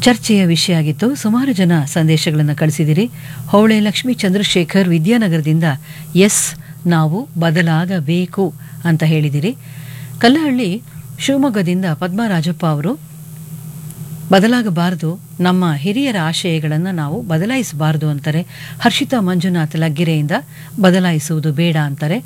ಚರ್ಚೆಯ ವಿಷಯ ಆಗಿತ್ತು ಸುಮಾರು ಜನ ಸಂದೇಶಗಳನ್ನು ಕಳಿಸಿದಿರಿ ಹೊಳೆ ಲಕ್ಷ್ಮೀ ಚಂದ್ರಶೇಖರ್ ವಿದ್ಯಾನಗರದಿಂದ ಎಸ್ ನಾವು ಬದಲಾಗಬೇಕು ಅಂತ ಹೇಳಿದಿರಿ ಕಲ್ಲಹಳ್ಳಿ ಶಿವಮೊಗ್ಗದಿಂದ ಪದ್ಮರಾಜಪ್ಪ ಅವರು ಬದಲಾಗಬಾರದು ನಮ್ಮ ಹಿರಿಯರ ಆಶಯಗಳನ್ನು ನಾವು ಬದಲಾಯಿಸಬಾರದು ಅಂತಾರೆ ಹರ್ಷಿತಾ ಮಂಜುನಾಥ್ ಲಗ್ಗೆರೆಯಿಂದ ಬದಲಾಯಿಸುವುದು ಬೇಡ ಅಂತಾರೆ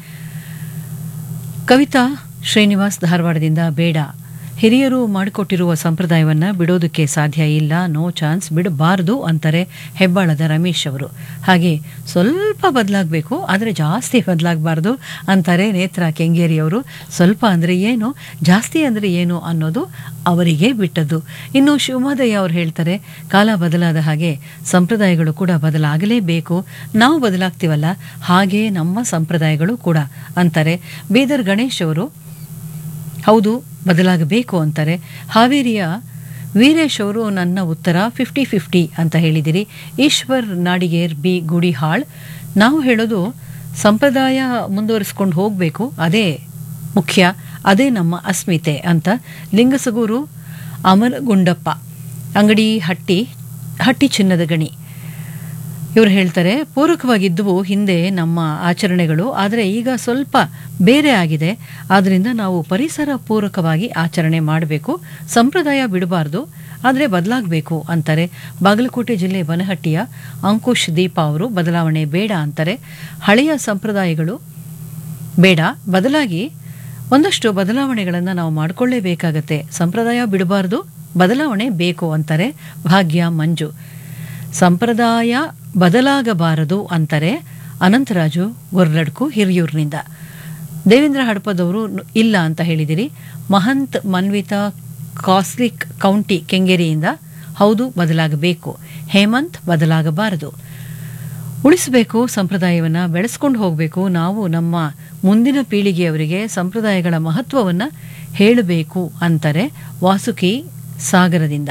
ಕವಿತಾ ಶ್ರೀನಿವಾಸ್ ಧಾರವಾಡದಿಂದ ಬೇಡ ಹಿರಿಯರು ಮಾಡಿಕೊಟ್ಟಿರುವ ಸಂಪ್ರದಾಯವನ್ನು ಬಿಡೋದಕ್ಕೆ ಸಾಧ್ಯ ಇಲ್ಲ ನೋ ಚಾನ್ಸ್ ಬಿಡಬಾರ್ದು ಅಂತಾರೆ ಹೆಬ್ಬಾಳದ ರಮೇಶ್ ಅವರು ಹಾಗೆ ಸ್ವಲ್ಪ ಬದಲಾಗಬೇಕು ಆದರೆ ಜಾಸ್ತಿ ಬದಲಾಗಬಾರ್ದು ಅಂತಾರೆ ನೇತ್ರ ಕೆಂಗೇರಿ ಅವರು ಸ್ವಲ್ಪ ಅಂದರೆ ಏನು ಜಾಸ್ತಿ ಅಂದರೆ ಏನು ಅನ್ನೋದು ಅವರಿಗೆ ಬಿಟ್ಟದ್ದು ಇನ್ನು ಶಿವಮೊದಯ್ಯ ಅವರು ಹೇಳ್ತಾರೆ ಕಾಲ ಬದಲಾದ ಹಾಗೆ ಸಂಪ್ರದಾಯಗಳು ಕೂಡ ಬದಲಾಗಲೇಬೇಕು ನಾವು ಬದಲಾಗ್ತೀವಲ್ಲ ಹಾಗೆ ನಮ್ಮ ಸಂಪ್ರದಾಯಗಳು ಕೂಡ ಅಂತಾರೆ ಬೀದರ್ ಗಣೇಶ್ ಅವರು ಹೌದು ಬದಲಾಗಬೇಕು ಅಂತಾರೆ ಹಾವೇರಿಯ ವೀರೇಶ್ ಅವರು ನನ್ನ ಉತ್ತರ ಫಿಫ್ಟಿ ಫಿಫ್ಟಿ ಅಂತ ಹೇಳಿದಿರಿ ಈಶ್ವರ್ ನಾಡಿಗೇರ್ ಬಿ ಗುಡಿಹಾಳ್ ನಾವು ಹೇಳೋದು ಸಂಪ್ರದಾಯ ಮುಂದುವರಿಸ್ಕೊಂಡು ಹೋಗಬೇಕು ಅದೇ ಮುಖ್ಯ ಅದೇ ನಮ್ಮ ಅಸ್ಮಿತೆ ಅಂತ ಲಿಂಗಸಗೂರು ಅಮರಗುಂಡಪ್ಪ ಅಂಗಡಿ ಹಟ್ಟಿ ಹಟ್ಟಿ ಚಿನ್ನದ ಗಣಿ ಇವರು ಹೇಳ್ತಾರೆ ಪೂರಕವಾಗಿದ್ದವು ಹಿಂದೆ ನಮ್ಮ ಆಚರಣೆಗಳು ಆದರೆ ಈಗ ಸ್ವಲ್ಪ ಬೇರೆ ಆಗಿದೆ ಆದ್ದರಿಂದ ನಾವು ಪರಿಸರ ಪೂರಕವಾಗಿ ಆಚರಣೆ ಮಾಡಬೇಕು ಸಂಪ್ರದಾಯ ಬಿಡಬಾರ್ದು ಆದರೆ ಬದಲಾಗಬೇಕು ಅಂತಾರೆ ಬಾಗಲಕೋಟೆ ಜಿಲ್ಲೆ ಬನಹಟ್ಟಿಯ ಅಂಕುಶ್ ದೀಪ ಅವರು ಬದಲಾವಣೆ ಬೇಡ ಅಂತಾರೆ ಹಳೆಯ ಸಂಪ್ರದಾಯಗಳು ಬೇಡ ಬದಲಾಗಿ ಒಂದಷ್ಟು ಬದಲಾವಣೆಗಳನ್ನು ನಾವು ಮಾಡಿಕೊಳ್ಳೇಬೇಕಾಗತ್ತೆ ಸಂಪ್ರದಾಯ ಬಿಡಬಾರ್ದು ಬದಲಾವಣೆ ಬೇಕು ಅಂತಾರೆ ಭಾಗ್ಯ ಮಂಜು ಸಂಪ್ರದಾಯ ಬದಲಾಗಬಾರದು ಅಂತಾರೆ ಅನಂತರಾಜು ಗೊರ್ಲಡ್ಕು ಹಿರಿಯೂರಿನಿಂದ ದೇವೇಂದ್ರ ಹಡಪದವರು ಇಲ್ಲ ಅಂತ ಹೇಳಿದಿರಿ ಮಹಂತ್ ಮನ್ವಿತಾ ಕಾಸ್ಲಿಕ್ ಕೌಂಟಿ ಕೆಂಗೇರಿಯಿಂದ ಹೌದು ಬದಲಾಗಬೇಕು ಹೇಮಂತ್ ಬದಲಾಗಬಾರದು ಉಳಿಸಬೇಕು ಸಂಪ್ರದಾಯವನ್ನು ಬೆಳೆಸ್ಕೊಂಡು ಹೋಗಬೇಕು ನಾವು ನಮ್ಮ ಮುಂದಿನ ಪೀಳಿಗೆಯವರಿಗೆ ಸಂಪ್ರದಾಯಗಳ ಮಹತ್ವವನ್ನು ಹೇಳಬೇಕು ಅಂತಾರೆ ವಾಸುಕಿ ಸಾಗರದಿಂದ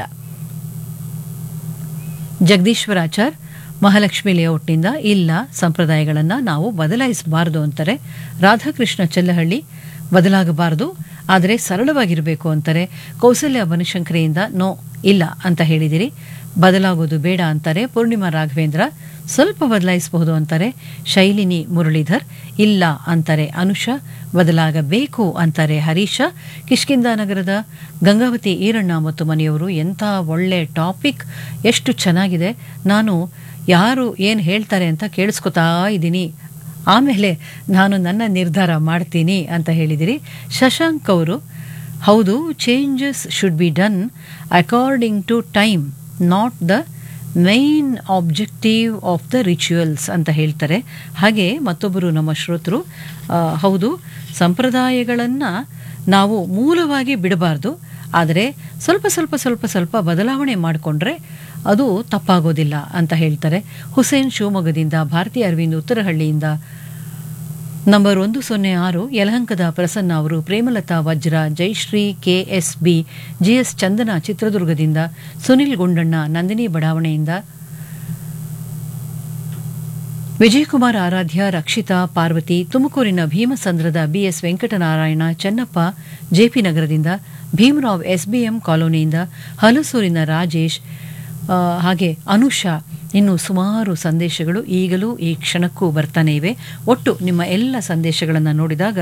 ಜಗದೀಶ್ವರಾಚಾರ್ ಮಹಾಲಕ್ಷ್ಮಿ ಲೇಔಟ್ನಿಂದ ಇಲ್ಲ ಸಂಪ್ರದಾಯಗಳನ್ನು ನಾವು ಬದಲಾಯಿಸಬಾರದು ಅಂತಾರೆ ರಾಧಾಕೃಷ್ಣ ಚೆಲ್ಲಹಳ್ಳಿ ಬದಲಾಗಬಾರದು ಆದರೆ ಸರಳವಾಗಿರಬೇಕು ಅಂತಾರೆ ಕೌಸಲ್ಯ ಬನಶಂಕರಿಯಿಂದ ನೋ ಇಲ್ಲ ಅಂತ ಹೇಳಿದಿರಿ ಬದಲಾಗೋದು ಬೇಡ ಅಂತಾರೆ ಪೂರ್ಣಿಮಾ ರಾಘವೇಂದ್ರ ಸ್ವಲ್ಪ ಬದಲಾಯಿಸಬಹುದು ಅಂತಾರೆ ಶೈಲಿನಿ ಮುರಳೀಧರ್ ಇಲ್ಲ ಅಂತಾರೆ ಅನುಷ ಬದಲಾಗಬೇಕು ಅಂತಾರೆ ಹರೀಶ ಕಿಷ್ಕಿಂದ ನಗರದ ಗಂಗಾವತಿ ಈರಣ್ಣ ಮತ್ತು ಮನೆಯವರು ಎಂಥ ಒಳ್ಳೆ ಟಾಪಿಕ್ ಎಷ್ಟು ಚೆನ್ನಾಗಿದೆ ನಾನು ಯಾರು ಏನು ಹೇಳ್ತಾರೆ ಅಂತ ಕೇಳಿಸ್ಕೊತಾ ಇದ್ದೀನಿ ಆಮೇಲೆ ನಾನು ನನ್ನ ನಿರ್ಧಾರ ಮಾಡ್ತೀನಿ ಅಂತ ಹೇಳಿದಿರಿ ಶಶಾಂಕ್ ಅವರು ಹೌದು changes should be done according to time not the main objective of the rituals ಅಂತ ಹೇಳ್ತಾರೆ ಹಾಗೆ ಮತ್ತೊಬ್ಬರು ನಮ್ಮ ಶ್ರೋತರು ಹೌದು ಸಂಪ್ರದಾಯಗಳನ್ನು ನಾವು ಮೂಲವಾಗಿ ಬಿಡಬಾರ್ದು ಆದರೆ ಸ್ವಲ್ಪ ಸ್ವಲ್ಪ ಸ್ವಲ್ಪ ಸ್ವಲ್ಪ ಬದಲಾವಣೆ ಮಾಡಿಕೊಂಡ್ರೆ ಅದು ತಪ್ಪಾಗೋದಿಲ್ಲ ಅಂತ ಹೇಳ್ತಾರೆ ಹುಸೇನ್ ಶಿವಮೊಗ್ಗದಿಂದ ಭಾರತೀಯ ಅರವಿಂದ್ ಉತ್ತರಹಳ್ಳಿಯಿಂದ ನಂಬರ್ ಒಂದು ಸೊನ್ನೆ ಆರು ಯಲಹಂಕದ ಪ್ರಸನ್ನ ಅವರು Premalatha Vajra Jayashree K S B G S Chandana ಚಿತ್ರದುರ್ಗದಿಂದ ಸುನಿಲ್ ಗುಂಡಣ್ಣ ನಂದಿನಿ ಬಡಾವಣೆಯಿಂದ ವಿಜಯಕುಮಾರ್ ಆರಾಧ್ಯ ರಕ್ಷಿತಾ ಪಾರ್ವತಿ ತುಮಕೂರಿನ ಭೀಮಸಂದ್ರದ ಬಿಎಸ್ ವೆಂಕಟನಾರಾಯಣ ಚೆನ್ನಪ್ಪ ಜೆಪಿ ನಗರದಿಂದ ಭೀಮರಾವ್ ಎಸ್ಬಿಎಂ ಕಾಲೋನಿಯಿಂದ ಹಲಸೂರಿನ ರಾಜೇಶ್ ಹಾಗೆ ಅನುಷಾ ಇನ್ನು ಸುಮಾರು ಸಂದೇಶಗಳು ಈಗಲೂ ಈ ಕ್ಷಣಕ್ಕೂ ಬರ್ತಾನೆ ಇವೆ ಒಟ್ಟು ನಿಮ್ಮ ಎಲ್ಲ ಸಂದೇಶಗಳನ್ನು ನೋಡಿದಾಗ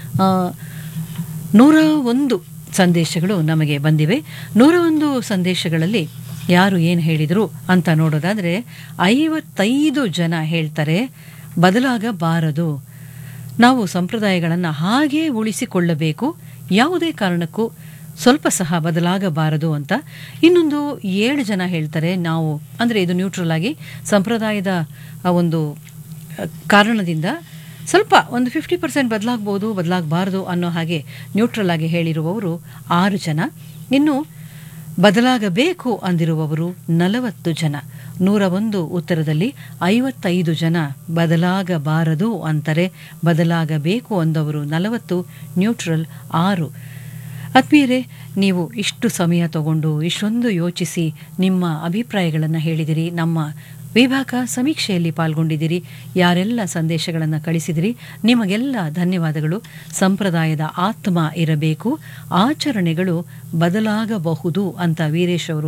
ನೂರ ಒಂದು ಸಂದೇಶಗಳು ನಮಗೆ ಬಂದಿವೆ ನೂರ ಒಂದು ಸಂದೇಶಗಳಲ್ಲಿ ಯಾರು ಏನು ಹೇಳಿದರು ಅಂತ ನೋಡೋದಾದರೆ ಐವತ್ತೈದು ಜನ ಹೇಳ್ತಾರೆ ಬದಲಾಗಬಾರದು ನಾವು ಸಂಪ್ರದಾಯಗಳನ್ನು ಹಾಗೇ ಉಳಿಸಿಕೊಳ್ಳಬೇಕು ಯಾವುದೇ ಕಾರಣಕ್ಕೂ ಸ್ವಲ್ಪ ಸಹ ಬದಲಾಗಬಾರದು ಅಂತ ಇನ್ನೊಂದು ಏಳು ಜನ ಹೇಳ್ತಾರೆ ನಾವು ಅಂದರೆ ಇದು ನ್ಯೂಟ್ರಲ್ ಆಗಿ ಸಂಪ್ರದಾಯದ ಒಂದು ಕಾರಣದಿಂದ ಸ್ವಲ್ಪ ಒಂದು ಫಿಫ್ಟಿ ಪರ್ಸೆಂಟ್ ಬದಲಾಗ್ಬೋದು ಬದಲಾಗಬಾರ್ದು ಅನ್ನೋ ಹಾಗೆ ನ್ಯೂಟ್ರಲ್ ಆಗಿ ಹೇಳಿರುವವರು ಆರು ಜನ ಇನ್ನು ಬದಲಾಗಬೇಕು ಅಂದಿರುವವರು ನಲವತ್ತು ಜನ ನೂರ ಒಂದು ಉತ್ತರದಲ್ಲಿ ಐವತ್ತೈದು ಜನ ಬದಲಾಗಬಾರದು ಅಂತಾರೆ ಬದಲಾಗಬೇಕು ಅಂದವರು ನಲವತ್ತು ನ್ಯೂಟ್ರಲ್ ಆರು ಆತ್ಮೀಯರೇ ನೀವು ಇಷ್ಟು ಸಮಯ ತಗೊಂಡು ಇಷ್ಟೊಂದು ಯೋಚಿಸಿ ನಿಮ್ಮ ಅಭಿಪ್ರಾಯಗಳನ್ನು ಹೇಳಿದಿರಿ ನಮ್ಮ ವಿಭಾಗ ಸಮೀಕ್ಷೆಯಲ್ಲಿ ಪಾಲ್ಗೊಂಡಿದ್ದೀರಿ ಯಾರೆಲ್ಲ ಸಂದೇಶಗಳನ್ನು ಕಳಿಸಿದಿರಿ ನಿಮಗೆಲ್ಲ ಧನ್ಯವಾದಗಳು ಸಂಪ್ರದಾಯದ ಆತ್ಮ ಇರಬೇಕು ಆಚರಣೆಗಳು ಬದಲಾಗಬಹುದು ಅಂತ ವೀರೇಶ್ ಅವರು